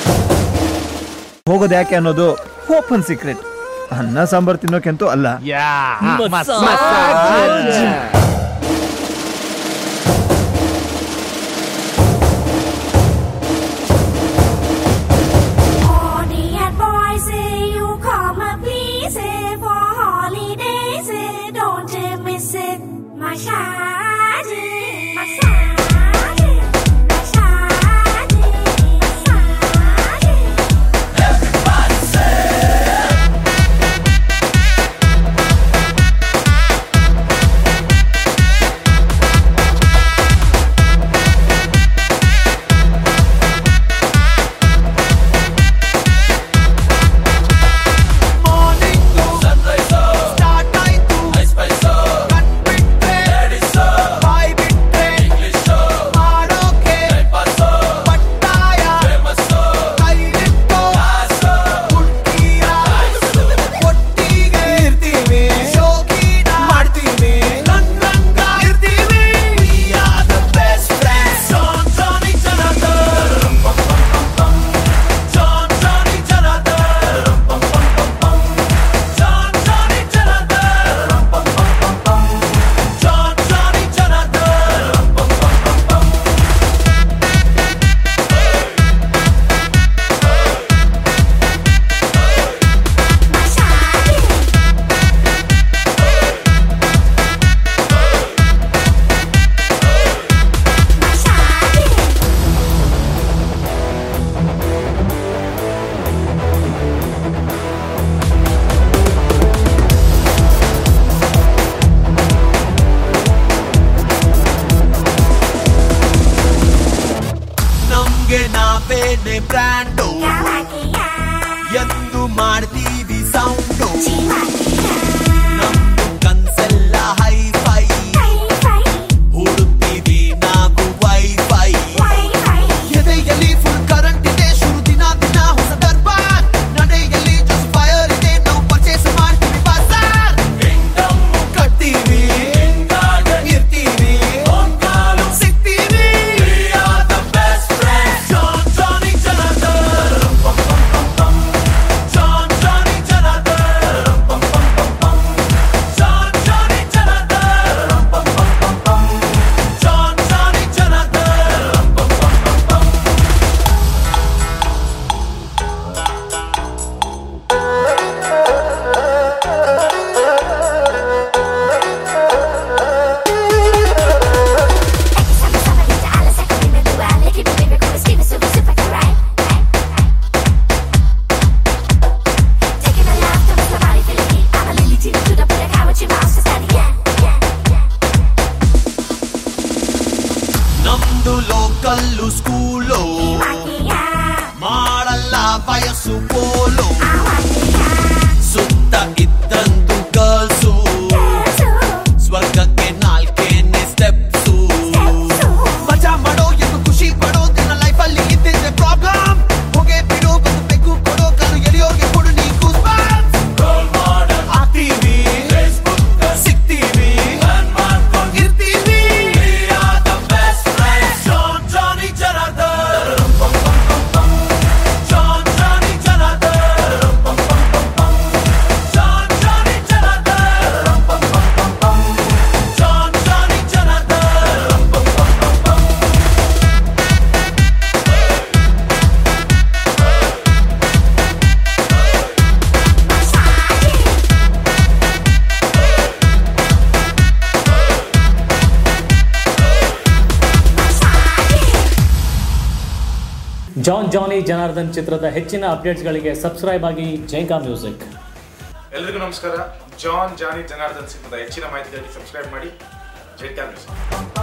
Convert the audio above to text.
ಹೋಗೋದು ಯಾಕೆ ಅನ್ನೋದು ಓಪನ್ ಸೀಕ್ರೆಟ್ ಅನ್ನ ಸಾಂಬಾರ್ ತಿನ್ನೋಕೆಂತೂ ಅಲ್ಲ Honey and boys, say you come and please say for holidays, say don't you miss it. Massage, massage, massage, massage. ನಮ್ಗೆ ನಾವೇನೆ brand ಎಂದು ಮಾಡ್ತೀವಿ ಸೌಂಡು ನಮ್ದು ಕನ್ಸೆಲ್ಲ ಹೈಫೈ ಹುಡುಕ್ತೀವಿ ನಾವು ವೈಫೈ ಎದೆಯಲ್ಲಿ ಫುಲ್ ಕರೆಂಟ್ ಇದೆ ಶುರು ದಿನ ದಿನ ಹೊಸ ದರ್ಬಾರ್ ನಡೆಯಲ್ಲಿ ಜಸ್ಟ್ ಫೈರ್ ಇದೆ ನಾವು ಪರ್ಚೇಸ್ ಮಾಡ್ತೀವಿ ಬಜಾರ್ ಕಟ್ತೀವಿ ಇರ್ತೀವಿ ಸಿಗ್ತೀವಿ John Johnny Janardhan John Johnny Janardhan John Johnny Janardhan John Johnny Janardhan ನಮ್ದು ಲೋಕಲ್ಲು ಸ್ಕೂಲು ಮಾಡಲ್ಲ ವಯಸ್ಸು ಪೋಲು ಸುತ್ತ ಇದ್ದಂತು ಗರ್ಲ್ಸು ಸ್ವರ್ಗಕ್ಕೆ ನಾಲ್ಕೇನೆ ಸ್ಟೆಪ್ಸು ಮಜಾ ಮಾಡೋ ಎಂದು ಖುಷಿ ಪಡೋ ದಿನ ಲೈಫಲ್ಲಿ ಇದ್ದಿದ್ರೆ ಪ್ರಾಬ್ಲಮ್ ಹೊಗೆ ಬಿಡೋ ಬಂದು ಬೆಕ್ಕು ಕೊಡೋ ಕಾಲು ಎಳೆಯೋಗೆ ಕೊಡು ನೀ ಆಗ್ತೀವಿ ಸಿಗ್ತೀವಿ ಇರ್ತೀವಿ John Johnny Janardhan John Johnny Janardhan John Johnny Janardhan John Johnny Janardhan John Johnny Janardhan ಚಿತ್ರದ ಹೆಚ್ಚಿನ ಅಪ್ಡೇಟ್ಸ್ಗಳಿಗೆ ಸಬ್ಸ್ಕ್ರೈಬ್ ಆಗಿ ಜೈಕಾ ಮ್ಯೂಸಿಕ್ ಎಲ್ರಿಗೂ ನಮಸ್ಕಾರ ಜಾನ್ ಜಾನಿ ಜನಾರ್ದನ್ ಸಿನಿಮಾದ ಹೆಚ್ಚಿನ ಮಾಹಿತಿಗಾಗಿ ಸಬ್ಸ್ಕ್ರೈಬ್ ಮಾಡಿ ಜೈ ನ್ಯೂಸ್